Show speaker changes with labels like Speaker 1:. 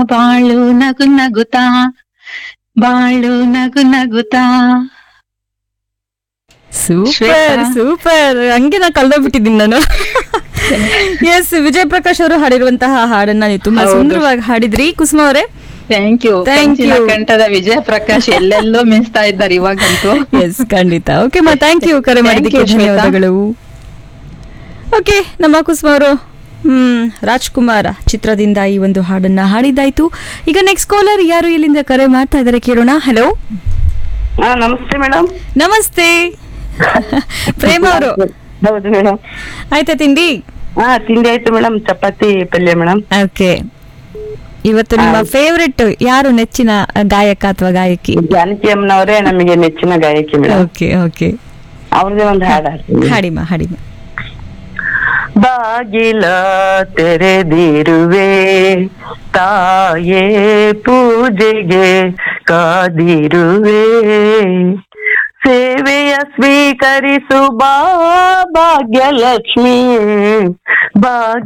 Speaker 1: ಬಾಳು ನಗು ನಗುತ್ತಾ ಬಾಳು ನಗು ನಗುತ್ತಾ
Speaker 2: ಸೂಪರ್
Speaker 1: ಶ್ವೇತಾ.
Speaker 2: ಸೂಪರ್ ಹಂಗೆ ನಾ ಕಳ್ದೋಗ್ಬಿಟ್ಟಿದ್ದೀನಿ ನಾನು ಎಸ್ ವಿಜಯ್ ಪ್ರಕಾಶ್ ಅವರು ಹಾಡಿರುವಂತಹ ಹಾಡನ್ನ ನೀವು ತುಂಬಾ
Speaker 1: ಹೌದು.
Speaker 2: ಸುಂದರವಾಗಿ ಹಾಡಿದ್ರಿ ಕುಸುಮ ಅವರೇ
Speaker 1: ಥ್ಯಾಂಕ್ ಯು
Speaker 2: Thank you.
Speaker 1: ಕಂಠದ ವಿಜಯ ಪ್ರಕಾಶ್ ಎಲ್ಲೆಲ್ಲೋ ಮಿನ್ಸ್ತಾ ಇದ್ದಾರೆ ಇವಾಗಂತೂ
Speaker 2: ಎಸ್ ಖಂಡಿತ ಓಕೆ ಮಾ ಥ್ಯಾಂಕ್ ಯು ಕರೆ
Speaker 1: Thank
Speaker 2: ಮಾಡಿದ್ದಕ್ಕೆ
Speaker 1: you, ಶ್ವೇತಾ.
Speaker 2: ಧನ್ಯವಾದಗಳು ಓಕೆ ನಮ್ಮ ಕುಸುಮ ಅವರು ಹ್ಮ್ ರಾಜ್ಕುಮಾರ ಚಿತ್ರದಿಂದ ಈ ಒಂದು ಹಾಡನ್ನ ಹಾಡಿದ್ದಾಯ್ತು ಈಗ ನೆಕ್ಸ್ಟ್ ಕಾಲರ್ ಯಾರು ಇಲ್ಲಿಂದ ಕರೆ ಮಾಡ್ತಾ ಇದ್ದಾರೆ ಕೇಳೋಣ ಹಲೋ
Speaker 3: ಹಾ ನಮಸ್ತೆ ಮೇಡಮ್
Speaker 2: ನಮಸ್ತೆ ಪ್ರೇಮ ಅವರು
Speaker 3: ಹೌದು ಮೇಡಮ್
Speaker 2: ಆಯ್ತಾ ತಿಂಡಿ
Speaker 3: ಹಾ ತಿಂಡಿ ಆಯ್ತು ಮೇಡಮ್ ಚಪಾತಿ ಪಲ್ಯ ಮೇಡಮ್
Speaker 2: ಓಕೆ ಇವತ್ತು ನಿಮ್ಮ ಫೇವ್ರೆಟ್ ಯಾರು ನೆಚ್ಚಿನ ಗಾಯಕ ಅಥವಾ ಗಾಯಕಿ
Speaker 3: ಜಾನಕಿ ಅಮ್ಮನವರೇ ನಮಗೆ ನೆಚ್ಚಿನ ಗಾಯಕಿ ಮೇಡಮ್
Speaker 2: ಓಕೆ ಓಕೆ
Speaker 3: ಅವ್ರದೇ ಒಂದು ಹಾಡು ಹಾಡ್ತೀನಿ
Speaker 2: ಹಾಡಿಮ ಹಾಡಿಮ
Speaker 3: ಬಾಗಿಲ ತೆರೆದಿರುವೆ ತಾಯೇ ಪೂಜೆಗೆ ಕಾದಿರುವೆ ಸೇವೆಯ ಸ್ವೀಕರಿಸು ಬಾ ಭಾಗ್ಯಲಕ್ಷ್ಮಿ ಭಾಗ್ಯ